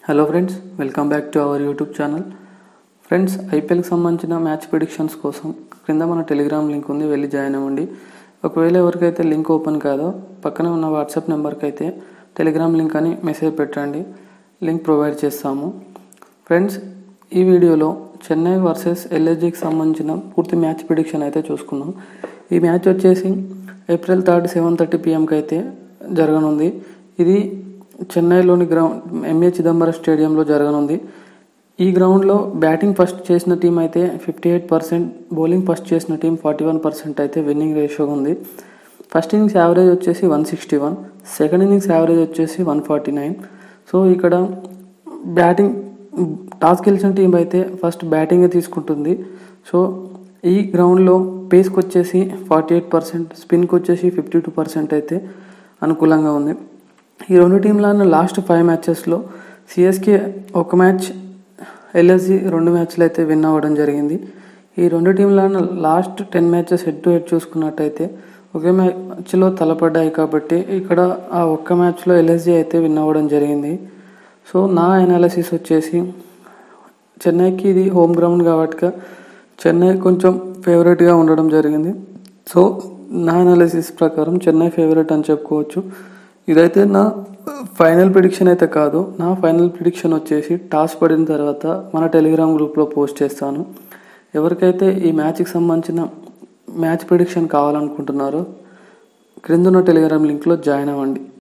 hello friends welcome back to our YouTube channel friends ఐపీఎల్కి సంబంధించిన match predictions కోసం క్రింద మన టెలిగ్రామ్ లింక్ ఉంది వెళ్ళి జాయిన్ అవ్వండి ఒకవేళ ఎవరికైతే లింక్ ఓపెన్ కాదో పక్కనే ఉన్న వాట్సాప్ నెంబర్కి అయితే టెలిగ్రామ్ లింక్ అని మెసేజ్ పెట్టండి లింక్ ప్రొవైడ్ చేస్తాము ఫ్రెండ్స్ ఈ వీడియోలో చెన్నై వర్సెస్ ఎల్ఎస్జికి సంబంధించిన పూర్తి మ్యాచ్ ప్రిడిక్షన్ అయితే చూసుకుందాం ఈ మ్యాచ్ వచ్చేసి ఏప్రిల్ థర్డ్ సెవెన్ థర్టీ పిఎంకి అయితే జరగనుంది ఇది చెన్నైలోని గ్రౌండ్ ఎంఏ చిదంబరం స్టేడియంలో జరగనుంది ఈ గ్రౌండ్లో బ్యాటింగ్ ఫస్ట్ చేసిన టీం అయితే fifty eight percent bowling first చేసిన టీం ఫార్టీ వన్ పర్సెంట్ అయితే విన్నింగ్ రేషియో ఉంది ఫస్ట్ ఇన్నింగ్స్ యావరేజ్ వచ్చేసి one sixty one second innings average వచ్చేసి వన్ ఫార్టీ నైన్ సో ఇక్కడ బ్యాటింగ్ టాస్ గెలిచిన టీం అయితే ఫస్ట్ బ్యాటింగే తీసుకుంటుంది సో ఈ గ్రౌండ్లో పేస్కి వచ్చేసి ఫార్టీ ఎయిట్ పర్సెంట్ స్పిన్కి వచ్చేసి ఫిఫ్టీ టూ పర్సెంట్ అయితే అనుకూలంగా ఉంది ఈ రెండు టీంలను లాస్ట్ ఫైవ్ మ్యాచెస్లో సిఎస్కే ఒక మ్యాచ్ ఎల్ఎస్జి రెండు మ్యాచ్లు అయితే విన్ అవ్వడం జరిగింది ఈ రెండు టీంలను last ten matches head to head చూసుకున్నట్టయితే ఒకే మ్యాచ్లో తలపడ్డాయి కాబట్టి ఇక్కడ ఆ ఒక్క మ్యాచ్లో ఎల్ఎస్జి అయితే విన్ అవ్వడం జరిగింది సో నా అనాలిసిస్ వచ్చేసి చెన్నైకి ఇది హోమ్ గ్రౌండ్ కాబట్టి చెన్నై కొంచెం ఫేవరెట్గా ఉండడం జరిగింది సో నా అనాలిసిస్ ప్రకారం చెన్నై ఫేవరెట్ అని చెప్పుకోవచ్చు ఇదైతే నా ఫైనల్ ప్రిడిక్షన్ అయితే కాదు నా ఫైనల్ ప్రిడిక్షన్ వచ్చేసి టాస్ పడిన తర్వాత మన టెలిగ్రామ్ గ్రూప్లో పోస్ట్ చేస్తాను ఎవరికైతే ఈ మ్యాచ్కి సంబంధించిన మ్యాచ్ ప్రిడిక్షన్ కావాలనుకుంటున్నారో క్రిందున్న టెలిగ్రామ్ లింక్లో జాయిన్ అవ్వండి